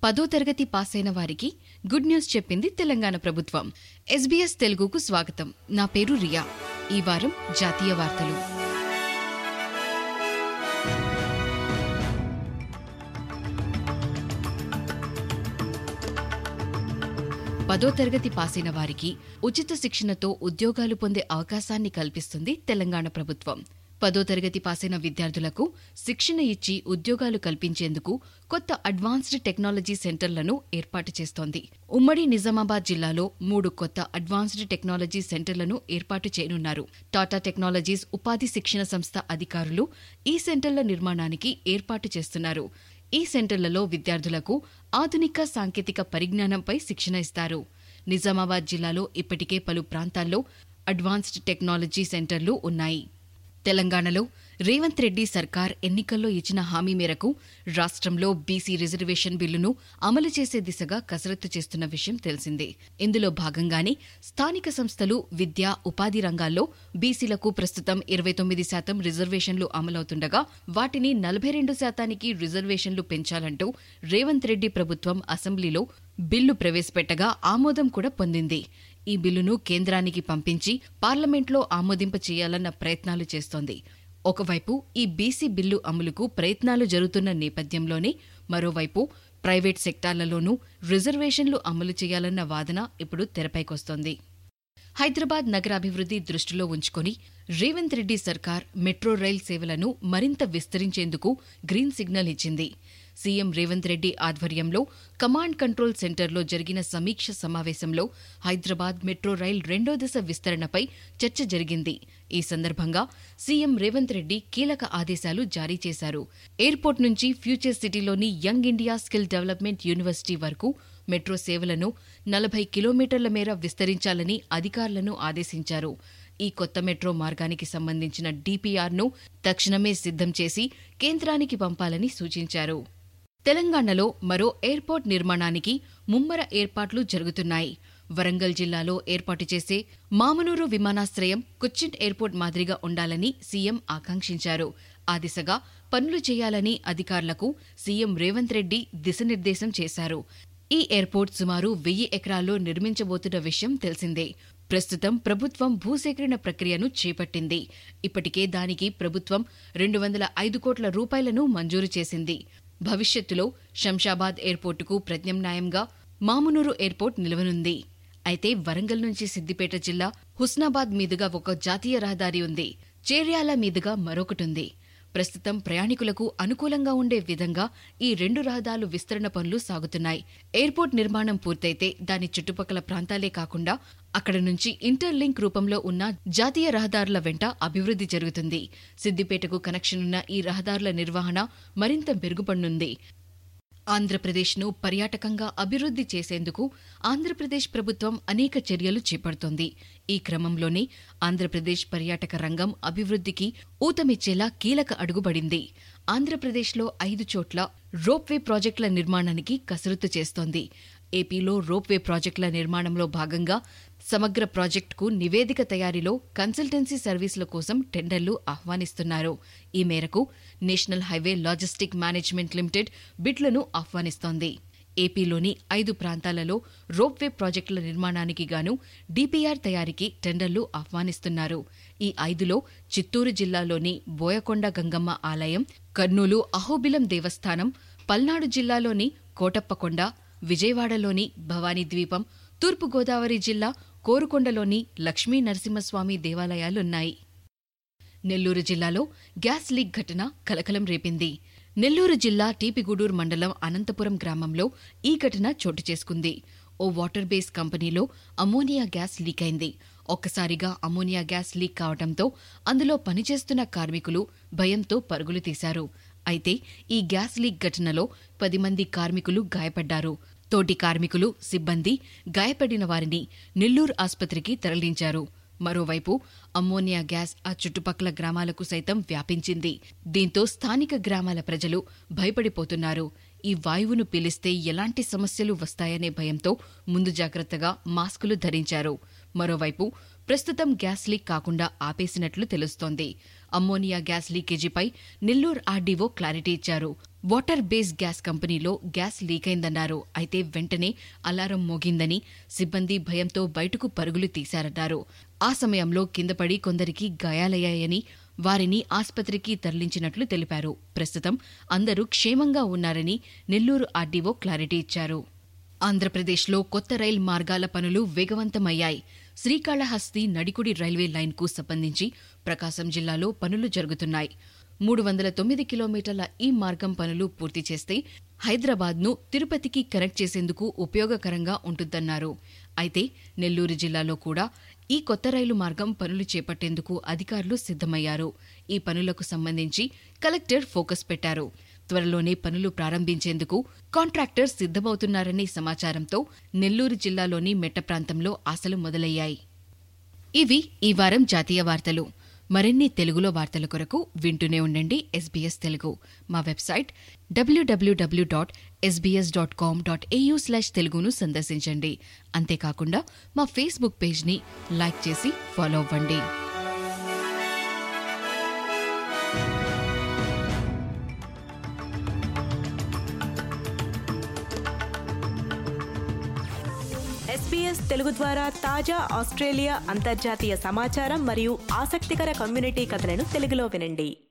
పదో తరగతి పాసైన వారికి గుడ్ న్యూస్ చెప్పింది తెలంగాణ ప్రభుత్వం ఎస్బీఎస్ తెలుగుకు స్వాగతం నా పేరు రియా ఈ వారం జాతీయ వార్తలు పదో తరగతి పాసైన వారికి ఉచిత శిక్షణతో ఉద్యోగాలు పొందే అవకాశాన్ని కల్పిస్తుంది తెలంగాణ ప్రభుత్వం పదో తరగతి పాసైన విద్యార్థులకు శిక్షణ ఇచ్చి ఉద్యోగాలు కల్పించేందుకు కొత్త అడ్వాన్స్డ్ టెక్నాలజీ సెంటర్లను ఏర్పాటు చేస్తోంది ఉమ్మడి నిజామాబాద్ జిల్లాలో మూడు కొత్త అడ్వాన్స్డ్ టెక్నాలజీ సెంటర్లను ఏర్పాటు చేయనున్నారు టాటా టెక్నాలజీస్ ఉపాధి శిక్షణ సంస్థ అధికారులు ఈ సెంటర్ల నిర్మాణానికి ఏర్పాటు చేస్తున్నారు ఈ సెంటర్లలో విద్యార్థులకు ఆధునిక సాంకేతిక పరిజ్ఞానంపై శిక్షణ ఇస్తారు నిజామాబాద్ జిల్లాలో ఇప్పటికే పలు ప్రాంతాల్లో అడ్వాన్స్డ్ టెక్నాలజీ సెంటర్లు ఉన్నాయి తెలంగాణలో రేవంత్ రెడ్డి సర్కార్ ఎన్నికల్లో ఇచ్చిన హామీ మేరకు రాష్ట్రంలో బీసీ రిజర్వేషన్ బిల్లును అమలు చేసే దిశగా కసరత్తు చేస్తున్న విషయం తెలిసిందే ఇందులో భాగంగానే స్థానిక సంస్థలు విద్య ఉపాధి రంగాల్లో బీసీలకు ప్రస్తుతం ఇరవై తొమ్మిది శాతం రిజర్వేషన్లు అమలవుతుండగా వాటిని నలభై రెండు శాతానికి రిజర్వేషన్లు పెంచాలంటూ రేవంత్ రెడ్డి ప్రభుత్వం అసెంబ్లీలో బిల్లు ప్రవేశపెట్టగా ఆమోదం కూడా పొందింది ఈ బిల్లును కేంద్రానికి పంపించి పార్లమెంట్లో ఆమోదింప చేయాలన్న ప్రయత్నాలు చేస్తోంది ఒకవైపు ఈ బీసీ బిల్లు అమలుకు ప్రయత్నాలు జరుగుతున్న నేపథ్యంలోనే మరోవైపు ప్రైవేట్ సెక్టార్లలోనూ రిజర్వేషన్లు అమలు చేయాలన్న వాదన ఇప్పుడు తెరపైకొస్తోంది హైదరాబాద్ నగరాభివృద్ధి దృష్టిలో ఉంచుకొని రేవంత్ రెడ్డి సర్కార్ మెట్రో రైల్ సేవలను మరింత విస్తరించేందుకు గ్రీన్ సిగ్నల్ ఇచ్చింది సీఎం రేవంత్ రెడ్డి ఆధ్వర్యంలో కమాండ్ కంట్రోల్ సెంటర్లో జరిగిన సమీక్ష సమావేశంలో హైదరాబాద్ మెట్రో రైల్ రెండో దశ విస్తరణపై చర్చ జరిగింది ఈ సందర్భంగా సీఎం రేవంత్ రెడ్డి కీలక ఆదేశాలు జారీ చేశారు ఎయిర్పోర్ట్ నుంచి ఫ్యూచర్ సిటీలోని young India skill development university వరకు మెట్రో సేవలను నలభై కిలోమీటర్ల మేర విస్తరించాలని అధికారులను ఆదేశించారు ఈ కొత్త మెట్రో మార్గానికి సంబంధించిన డీపీఆర్ను తక్షణమే సిద్ధం చేసి కేంద్రానికి పంపాలని సూచించారు తెలంగాణలో మరో ఎయిర్పోర్ట్ నిర్మాణానికి ముమ్మర ఏర్పాట్లు జరుగుతున్నాయి వరంగల్ జిల్లాలో ఏర్పాటు చేసే మామనూరు విమానాశ్రయం కొచ్చిన్ ఎయిర్పోర్ట్ మాదిరిగా ఉండాలని సీఎం ఆకాంక్షించారు ఆ దిశగా పనులు చేయాలని అధికారులకు సీఎం రేవంత్ రెడ్డి దిశనిర్దేశం చేశారు ఈ ఎయిర్పోర్ట్ సుమారు వెయ్యి ఎకరాల్లో నిర్మించబోతున్న విషయం తెలిసిందే ప్రస్తుతం ప్రభుత్వం భూసేకరణ ప్రక్రియను చేపట్టింది ఇప్పటికే దానికి ప్రభుత్వం రెండు వందల ఐదు కోట్ల రూపాయలను మంజూరు చేసింది భవిష్యత్తులో శంషాబాద్ ఎయిర్పోర్టుకు ప్రత్యామ్నాయంగా మామునూరు ఎయిర్పోర్ట్ నిలవనుంది అయితే వరంగల్ నుంచి సిద్దిపేట జిల్లా హుస్నాబాద్ మీదుగా ఒక జాతీయ రహదారి ఉంది చేర్యాల మీదుగా మరొకటుంది ప్రస్తుతం ప్రయాణికులకు అనుకూలంగా ఉండే విధంగా ఈ రెండు రహదారులు విస్తరణ పనులు సాగుతున్నాయి ఎయిర్పోర్ట్ నిర్మాణం పూర్తయితే దాని చుట్టుపక్కల ప్రాంతాలే కాకుండా అక్కడ నుంచి ఇంటర్లింక్ రూపంలో ఉన్న జాతీయ రహదారుల వెంట అభివృద్ధి జరుగుతుంది సిద్దిపేటకు కనెక్షన్ ఉన్న ఈ రహదారుల నిర్వహణ మరింత మెరుగుపడనుంది ఆంధ్రప్రదేశ్ను పర్యాటకంగా అభివృద్ధి చేసేందుకు ఆంధ్రప్రదేశ్ ప్రభుత్వం అనేక చర్యలు చేపడుతోంది ఈ క్రమంలోనే ఆంధ్రప్రదేశ్ పర్యాటక రంగం అభివృద్ధికి ఊతమిచ్చేలా కీలక అడుగుబడింది ఆంధ్రప్రదేశ్లో ఐదు చోట్ల రోప్వే ప్రాజెక్టుల నిర్మాణానికి కసరత్తు చేస్తోంది ఏపీలో రోప్వే ప్రాజెక్టుల నిర్మాణంలో భాగంగా సమగ్ర ప్రాజెక్టుకు నివేదిక తయారీలో కన్సల్టెన్సీ సర్వీసుల కోసం టెండర్లు ఆహ్వానిస్తున్నారు ఈ మేరకు national highway logistic management limited బిడ్లను ఆహ్వానిస్తోంది ఏపీలోని ఐదు ప్రాంతాలలో రోప్వే ప్రాజెక్టుల నిర్మాణానికి గాను డీపీఆర్ తయారీకి టెండర్లు ఆహ్వానిస్తున్నారు ఈ ఐదులో చిత్తూరు జిల్లాలోని బోయకొండ గంగమ్మ ఆలయం కర్నూలు అహోబిలం దేవస్థానం పల్నాడు జిల్లాలోని కోటప్పకొండ విజయవాడలోని భవానీ ద్వీపం తూర్పుగోదావరి జిల్లా కోరుకొండలోని లక్ష్మీ నరసింహస్వామి దేవాలయాలున్నాయి నెల్లూరు జిల్లాలో గ్యాస్ లీక్ ఘటన కలకలం రేపింది నెల్లూరు జిల్లా టీపిగూడూరు మండలం అనంతపురం గ్రామంలో ఈ ఘటన చోటు చేసుకుంది ఓ వాటర్ బేస్ కంపెనీలో అమోనియా గ్యాస్ లీక్ అయింది ఒక్కసారిగా అమోనియా గ్యాస్ లీక్ కావడంతో అందులో పనిచేస్తున్న కార్మికులు భయంతో పరుగులు తీశారు అయితే ఈ గ్యాస్ లీక్ ఘటనలో పది మంది కార్మికులు గాయపడ్డారు తోటి కార్మికులు సిబ్బంది గాయపడిన వారిని నెల్లూరు ఆసుపత్రికి తరలించారు మరోవైపు అమ్మోనియా గ్యాస్ ఆ చుట్టుపక్కల గ్రామాలకు సైతం వ్యాపించింది దీంతో స్థానిక గ్రామాల ప్రజలు భయపడిపోతున్నారు ఈ వాయువును పీలిస్తే ఎలాంటి సమస్యలు వస్తాయనే భయంతో ముందు జాగ్రత్తగా మాస్కులు ధరించారు మరోవైపు ప్రస్తుతం గ్యాస్ లీక్ కాకుండా ఆపేసినట్లు తెలుస్తోంది అమ్మోనియా గ్యాస్ లీకేజీపై నెల్లూరు ఆర్డీఓ క్లారిటీ ఇచ్చారు వాటర్ బేస్ గ్యాస్ కంపెనీలో గ్యాస్ లీకైందన్నారు అయితే వెంటనే అలారం మోగిందని సిబ్బంది భయంతో బయటకు పరుగులు తీశారన్నారు ఆ సమయంలో కిందపడి కొందరికి గాయాలయ్యాయని వారిని ఆస్పత్రికి తరలించినట్లు తెలిపారు ప్రస్తుతం అందరూ క్షేమంగా ఉన్నారని నెల్లూరు ఆర్డీఓ క్లారిటీ ఇచ్చారు ఆంధ్రప్రదేశ్లో కొత్త రైల్ మార్గాల పనులు వేగవంతమయ్యాయి శ్రీకాళహస్తి నడికుడి రైల్వే లైన్కు సంబంధించి ప్రకాశం జిల్లాలో పనులు జరుగుతున్నాయి మూడు వందల తొమ్మిది కిలోమీటర్ల ఈ మార్గం పనులు పూర్తి చేస్తే హైదరాబాద్ను తిరుపతికి కనెక్ట్ చేసేందుకు ఉపయోగకరంగా ఉంటుందన్నారు అయితే నెల్లూరు జిల్లాలో కూడా ఈ కొత్త రైలు మార్గం పనులు చేపట్టేందుకు అధికారులు సిద్దమయ్యారు ఈ పనులకు సంబంధించి కలెక్టర్ ఫోకస్ పెట్టారు త్వరలోనే పనులు ప్రారంభించేందుకు కాంట్రాక్టర్ సిద్దమవుతున్నారనే సమాచారంతో నెల్లూరు జిల్లాలోని మెట్ట ప్రాంతంలో ఆశలు మొదలయ్యాయి ఇవి ఈ వారం జాతీయ వార్తలు మరిన్ని తెలుగులో వార్తల కొరకు వింటూనే ఉండండి ఎస్బీఎస్ తెలుగు మా వెబ్సైట్ డబ్ల్యూడబ్ల్యూడబ్ల్యూ dot SBS dot com dot AU slash తెలుగును సందర్శించండి అంతేకాకుండా మా ఫేస్బుక్ పేజ్ని లైక్ చేసి ఫాలో అవ్వండి ఎస్పీఎస్ తెలుగు ద్వారా తాజా ఆస్ట్రేలియా అంతర్జాతీయ సమాచారం మరియు ఆసక్తికర కమ్యూనిటీ కథలను తెలుగులో వినండి